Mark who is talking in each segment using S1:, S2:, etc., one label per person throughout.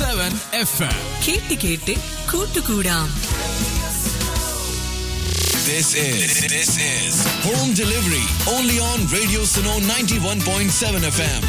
S1: 101.7 FM.
S2: കേട്ട് കേട്ട് കൂട്ടുകൂടാം
S1: This is this is home delivery only on Radio Suno 91.7 FM.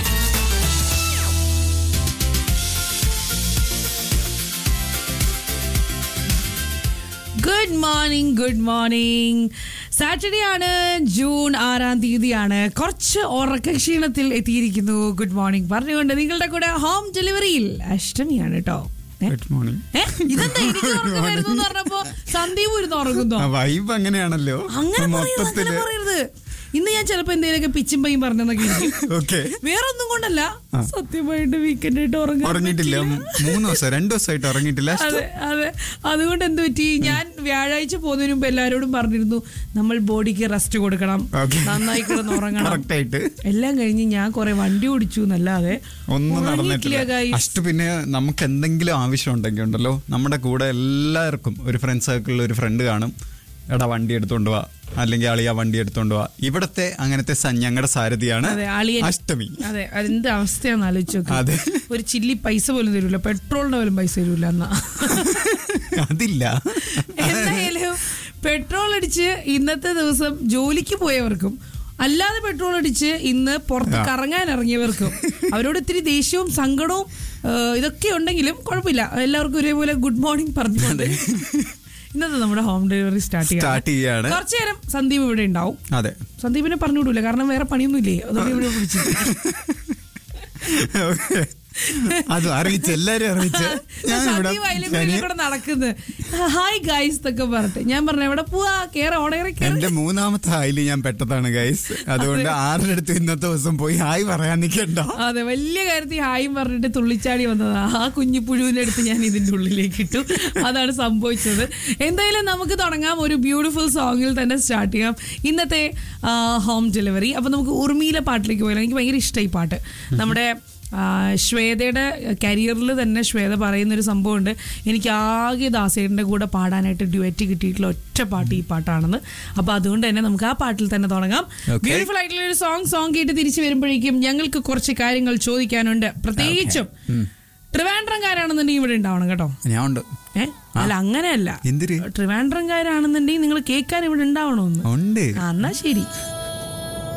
S3: Good morning good morning Saturday ആണ് June ആറാം തീയതിയാണ് കുറച്ച് ഉറക്ക ക്ഷീണത്തിൽ എത്തിയിരിക്കുന്നു ഗുഡ് മോർണിംഗ് പറഞ്ഞുകൊണ്ട് നിങ്ങളുടെ കൂടെ ഹോം ഡെലിവറിയിൽ അഷ്ടമിയാണ് കേട്ടോ ഏ?
S4: ഗുഡ് മോർണിംഗ്
S3: ഏ? ഇതെന്താ എനിക്ക് ഉറക്കം വരുന്നു എന്ന് പറഞ്ഞപ്പോ സന്ദീപ് ഇരുന്ന് ഉറങ്ങുന്നോ
S4: വൈബ് അങ്ങനെയാണല്ലോ
S3: അങ്ങനെ പറയരുത് അങ്ങനെ
S4: മൊത്തത്തില്
S3: പറയരുത് ഇന്ന് ഞാൻ ചിലപ്പോ എന്തെങ്കിലുമൊക്കെ പിച്ചും പൈയും പറഞ്ഞെന്നൊക്കെ ഇരിക്കും
S4: ഓക്കെ
S3: വേറെ ഒന്നും കൊണ്ടല്ല സത്യമായിട്ട് വീക്കെൻഡ് ആയിട്ട് ഉറങ്ങാൻ
S4: ഉറങ്ങിയിട്ടില്ല
S3: പറ്റിയില്ല.
S4: മൂന്ന് ദിവസം രണ്ടു ദിവസമായിട്ട് ഉറങ്ങിയിട്ടില്ല
S3: അതെ അതെ അതുകൊണ്ട് എന്ത് പറ്റി ഞാൻ വ്യാഴാഴ്ച പോകുന്നതിന് മുമ്പ് എല്ലാവരോടും പറഞ്ഞിരുന്നു നമ്മൾ ബോഡിക്ക് റെസ്റ്റ് കൊടുക്കണം
S4: Okay.
S3: നന്നായി കിടന്ന് ഉറങ്ങണം
S4: കറക്റ്റ് ആയിട്ട്
S3: എല്ലാം കഴിഞ്ഞ് ഞാൻ കുറെ വണ്ടി ഓടിച്ചു എന്നല്ലാതെ
S4: ഒന്നും
S3: ഉറങ്ങിയിട്ടില്ല,
S4: നടന്നിട്ടില്ല
S3: guys.
S4: അഷ്ട പിന്നെ നമുക്ക് എന്തെങ്കിലും ആവശ്യം ഉണ്ടെങ്കിൽ ഉണ്ടല്ലോ നമ്മുടെ കൂടെ എല്ലാവർക്കും ഒരു ഫ്രണ്ട് സർക്കിളിൽ ഒരു ഫ്രണ്ട് കാണും എടാ വണ്ടി എടുത്തോണ്ട് വാ അല്ലെങ്കിൽ അളിയ വണ്ടി എടുത്തോണ്ട് വാ ഇവിടത്തെ അങ്ങനത്തെ സ- ഞങ്ങളുടെ സാരഥിയാണ്
S3: അതെ അളിയൻ
S4: അഷ്ടമി
S3: അതെ അതെന്ത് അവസ്ഥയാന്ന് ആലോചിച്ച് നോക്ക്.
S4: അതെ.
S3: ഒരു ചില്ലി പൈസ പോലും തരൂല പെട്രോളിന്റെ പോലും പൈസ തരൂല എന്നാ
S4: അതില്ല
S3: എന്തായാലും പെട്രോൾ അടിച്ച് ഇന്നത്തെ ദിവസം ജോലിക്ക് പോയവർക്കും അല്ലാതെ പെട്രോൾ അടിച്ച് ഇന്ന് പുറത്ത്
S4: ആ.
S3: കറങ്ങാൻ ഇറങ്ങിയവർക്കും അവരോട് ഇത്തിരി ദേഷ്യവും സങ്കടവും ആ, ഇതൊക്കെ ഉണ്ടെങ്കിലും കുഴപ്പമില്ല എല്ലാവർക്കും ഒരേപോലെ ഗുഡ് മോർണിംഗ് പറഞ്ഞുകൊണ്ട് ഇന്നത്തെ നമ്മുടെ ഹോം ഡെലിവറി സ്റ്റാർട്ട്
S4: Start ചെയ്യാണ്.
S3: കുറച്ചു നേരം സന്ദീപ് ഇവിടെ ഉണ്ടാവും
S4: അതെ
S3: സന്ദീപിനെ പറഞ്ഞു വിടൂല കാരണം വേറെ പണിയൊന്നും ഇല്ലേ അതുകൊണ്ട് ഇവിടെ വിളിച്ചു
S4: Okay. അത് അറിയിച്ച് എല്ലാരും അറിയിച്ച് ഞാൻ ഇവിടെ
S3: സന്ദീപ് അതിലെ
S4: ശനി-
S3: കൂടെ നടക്കുന്നത് ഹായ് ഗൈസ് എന്നൊക്കെ പറഞ്ഞിട്ട് ഞാൻ പറഞ്ഞു എവിടെ പോവാ കേറ ഓടേറെ
S4: എന്റെ മൂന്നാമത്തെ ഹായില് ഞാൻ പെട്ടതാണ് ഗൈസ് അതുകൊണ്ട് ആരുടെ അടുത്ത് ഇന്നത്തെ ദിവസം പോയി ഹായ് പറയാൻ നിൽക്കണ്ട
S3: അതെ വലിയ കാര്യത്തിൽ ഹായും പറഞ്ഞിട്ട് തുള്ളിച്ചാടി വന്നതാ ആ കുഞ്ഞു പുഴുവിനെ അടുത്ത് ഞാൻ ഇതിന്റെ ഉള്ളിലേക്ക് ഇട്ടു അതാണ് സംഭവിച്ചത് എന്തായാലും നമുക്ക് തുടങ്ങാം ഒരു ബ്യൂട്ടിഫുൾ സോങ്ങിൽ തന്നെ സ്റ്റാർട്ട് ചെയ്യാം ഇന്നത്തെ ഹോം ഡെലിവറി അപ്പൊ നമുക്ക് ഉർമിയിലെ പാട്ടിലേക്ക് പോയാലോ എനിക്ക് ഭയങ്കര ഇഷ്ടമായി പാട്ട് നമ്മുടെ ആ, ശ്വേതയുടെ കരിയറിൽ തന്നെ ശ്വേത പറയുന്ന ഒരു സംഭവമുണ്ട് എനിക്ക് ആകെ ദാസേട്ടൻ്റെ കൂടെ പാടാനായിട്ട് ഡ്യുവറ്റ് കിട്ടിയിട്ടുള്ള ഒറ്റ പാട്ട് ഈ പാട്ടാണെന്ന് അപ്പൊ അതുകൊണ്ട് തന്നെ നമുക്ക് ആ പാട്ടിൽ തന്നെ തുടങ്ങാം
S4: Okay.
S3: ബ്യൂട്ടിഫുൾ ആയിട്ടുള്ള ഒരു സോങ് സോങ് കേട്ട് തിരിച്ചു വരുമ്പോഴേക്കും ഞങ്ങൾക്ക് കുറച്ച് കാര്യങ്ങൾ ചോദിക്കാനുണ്ട് പ്രത്യേകിച്ചും ട്രിവാൻഡ്രംകാരാണെന്നുണ്ടെങ്കിൽ ഇവിടെ ഉണ്ടാവണം കേട്ടോ
S4: ഞാൻ ഉണ്ട്
S3: ഏ അല്ല അങ്ങനെയല്ല
S4: എന്തിര്
S3: ട്രിവാൻഡ്രംകാരാണെന്നുണ്ടെങ്കിൽ നിങ്ങൾ കേൾക്കാൻ ഇവിടെ ഉണ്ടാവണമെന്ന്
S4: ഉണ്ട്
S3: ആ, എന്നാ ശരി